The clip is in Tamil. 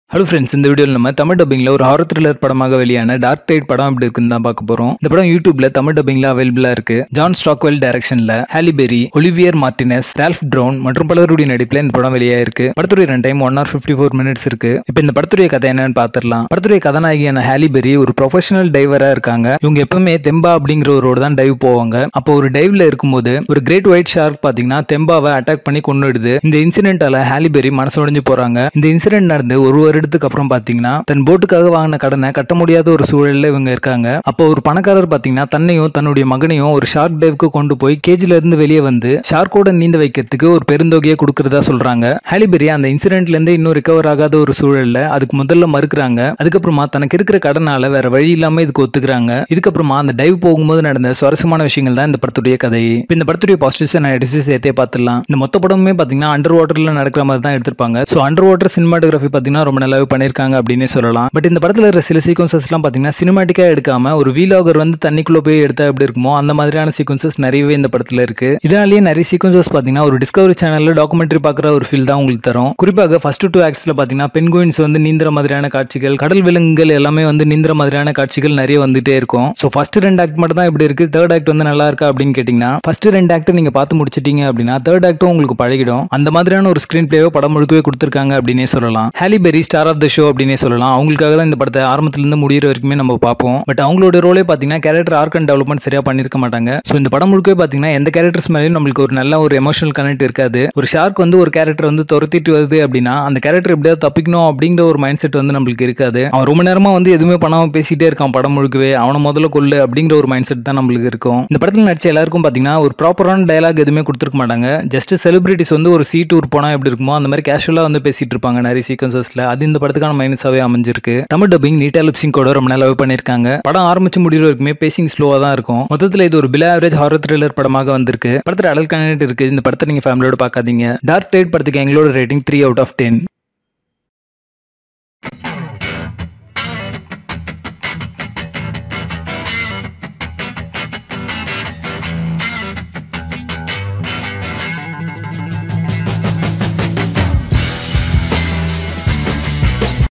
ஹலோ ஃப்ரெண்ட்ஸ் இந்த வீடியோவில் நம்ம தமிழ் டப்பிங்கில் ஒரு ஹாரர் த்ரில்லர் படமாக வெளியான டார்க் டைட் படம் எப்படி இருக்குன்னு தான் பார்க்க போகிறோம் இந்த படம் யூடியூப்ல தமிழ் டப்பிங்கில் அவைலபிளாக இருக்கு ஜான் ஸ்டாக்வெல் டைரக்ஷனில் ஹாலிபெரி ஒலிவியர் மார்டினஸ் ரால்ஃப் ட்ரோன் மற்றும் பலருடைய நடிப்பில் இந்த படம் வெளியாயிருக்கு படத்துடைய run time one hour fifty four minutes இருக்கு இப்போ இந்த படத்துடைய கதை என்னன்னு பார்த்துடலாம் படத்துடைய கதாநாயகியான ஹாலிபெரி ஒரு ப்ரொஃபஷனல் டைவராக இருக்காங்க இவங்க எப்பவுமே தெம்பா அப்படிங்கிற ஒரு ரோடு தான் டைவ் போவாங்க அப்போ ஒரு டைவ்ல இருக்கும்போது ஒரு கிரேட் ஒயிட் ஷார்க் பார்த்தீங்கன்னா தெம்பாவை அட்டாக் பண்ணி கொன்னுடுது இந்த இன்சிடென்ட்டால ஹாலிபெரி மனசு உடைஞ்சு போறாங்க இந்த இன்சிடென்ட் நடந்து ஒரு வருடத்துக்கு அப்புறம் பாத்தீங்கன்னா தன் போட்டுக்காக வாங்கின கடனை கட்ட முடியாத ஒரு சூழல்ல இவங்க இருக்காங்க அப்போ ஒரு பணக்காரர் பாத்தீங்கன்னா தன்னையும் தன்னுடைய மகனையும் ஒரு ஷார்க் டைவ்க்கு கொண்டு போய் கேஜ்ல இருந்து வெளியே வந்து ஷார்க்கோட நீந்த வைக்கிறதுக்கு ஒரு பெருந்தொகையை கொடுக்கறதா சொல்றாங்க ஹாலிபெரி அந்த இன்சிடென்ட்ல இருந்து இன்னும் ரிகவர் ஆகாத ஒரு சூழல்ல அதுக்கு முதல்ல மறுக்கிறாங்க அதுக்கப்புறமா தனக்கு இருக்கிற கடனால வேற வழி இல்லாம இதுக்கு ஒத்துக்கிறாங்க இதுக்கப்புறமா அந்த டைவ் போகும்போது நடந்த சுவாரஸ்யமான விஷயங்கள் தான் இந்த படத்துடைய கதை இப்ப இந்த படத்துடைய பாசிட்டிவ்ஸ் நான் எடுத்து சேர்த்தே பார்த்துடலாம் இந்த மொத்த படமுமே பாத்தீங்கன்னா அண்டர் வாட்டர்ல நடக்கிற மாதிரி தான் எடுத்திருப்பாங்க ஸோ அண்டர் வாட்டர் சினிமாட்டோகிராஃபி பாத்தீங்கன்னா ரொம்ப நல்லாவே பண்ணிருக்காங்க அப்படின்னே சொல்லலாம் பட் இந்த படத்துல இருக்கிற சில சீக்வன்சஸ் எல்லாம் பாத்தீங்கன்னா சினிமாட்டிக்கா எடுக்காம ஒரு வீலாகர் வந்து தண்ணிக்குள்ள போய் எடுத்தா எப்படி இருக்குமோ அந்த மாதிரியான சீக்வன்சஸ் நிறையவே இந்த படத்துல இருக்கு இதனாலேயே நிறைய சீக்வன்சஸ் பாத்தீங்கன்னா ஒரு டிஸ்கவரி சேனல்ல டாக்குமெண்ட்ரி பாக்குற ஒரு ஃபீல் தான் உங்களுக்கு தரும் குறிப்பாக ஃபர்ஸ்ட் டூ ஆக்ட்ஸ்ல பாத்தீங்கன்னா பென்குயின்ஸ் வந்து நீந்திர மாதிரியான காட்சிகள் கடல் விலங்குகள் எல்லாமே வந்து நீந்திர மாதிரியான காட்சிகள் நிறைய வந்துட்டே இருக்கும் ஸோ ஃபர்ஸ்ட் ரெண்டு ஆக்ட் மட்டும் தான் இப்படி இருக்கு தேர்ட் ஆக்ட் வந்து நல்லா இருக்கா அப்படின்னு கேட்டீங்கன்னா ஃபர்ஸ்ட் ரெண்டு ஆக்ட் நீங்க பார்த்து முடிச்சிட்டீங்க அப்படின்னா தேர்ட் ஆக்டும் உங்களுக்கு பழகிடும் அந்த மாதிரியான ஒரு ஸ்கிரீன் பிளேவை படம் முழுக்கவே கொடுத்துருக்காங்க அப்படின்னே சொல்லலாம் Halle Berry star of the show அப்படின்னே சொல்லலாம் அவங்களுக்காக தான் இந்த படத்தை ஆரம்பத்துல இருந்து முடியிற வரைக்குமே நம்ம பார்ப்போம் பட் அவங்களோட ரோலே பாத்தீங்கன்னா கேரக்டர் ஆர்க் அண்ட் டெவலப்மெண்ட் சரியா பண்ணிருக்க மாட்டாங்க ஸோ இந்த படம் முழுக்கவே பாத்தீங்கன்னா எந்த கேரக்டர்ஸ் மேலேயும் நம்மளுக்கு ஒரு நல்ல ஒரு எமோஷனல் கனெக்ட் இருக்காது ஒரு ஷார்க் வந்து ஒரு கேரக்டர் வந்து துரத்திட்டு வருது அப்படின்னா அந்த கேரக்டர் எப்படியாவது தப்பிக்கணும் அப்படிங்கிற ஒரு மைண்ட் செட் வந்து நம்மளுக்கு இருக்காது அவன் ரொம்ப நேரமா வந்து எதுவுமே பண்ணாம பேசிட்டே இருக்கான் படம் முழுக்கவே அவனை முதல்ல கொல்லு அப்படிங்கிற ஒரு மைண்ட் செட் தான் நம்மளுக்கு இருக்கும் இந்த படத்துல நடிச்ச எல்லாருக்கும் பாத்தீங்கன்னா ஒரு ப்ராப்பரான டயலாக் எதுவுமே கொடுத்துருக்க மாட்டாங்க ஜஸ்ட் செலிபிரிட்டிஸ் வந்து ஒரு சீ டூர் போனா எப்படி இருக்குமோ அந்த மாதிரி கேஷுவலா வந்து பேசிட்டு இருப்பாங்க நிறைய சீக்வன்சஸ்ல அது இந்த படத்துக்கான மைனஸாவே அமைஞ்சிருக்கு தமிழ் டப்பிங் நீட்டா லிப்சிங் கூட ரொம்ப நல்லாவே பண்ணிருக்காங்க படம் ஆரம்பிச்சு முடிகிற வரைக்குமே பேசிங் ஸ்லோவா தான் இருக்கும் மொத்தத்துல இது ஒரு பிலா ஆவரேஜ் ஹாரர் த்ரில்லர் படமாக வந்திருக்கு படத்துல அடல் கனெக்ட் இருக்கு இந்த படத்தை நீங்க ஃபேமிலியோட பார்க்காதீங்க டார்க் டைட் படத்துக்கு எங்களோட rating three out of ten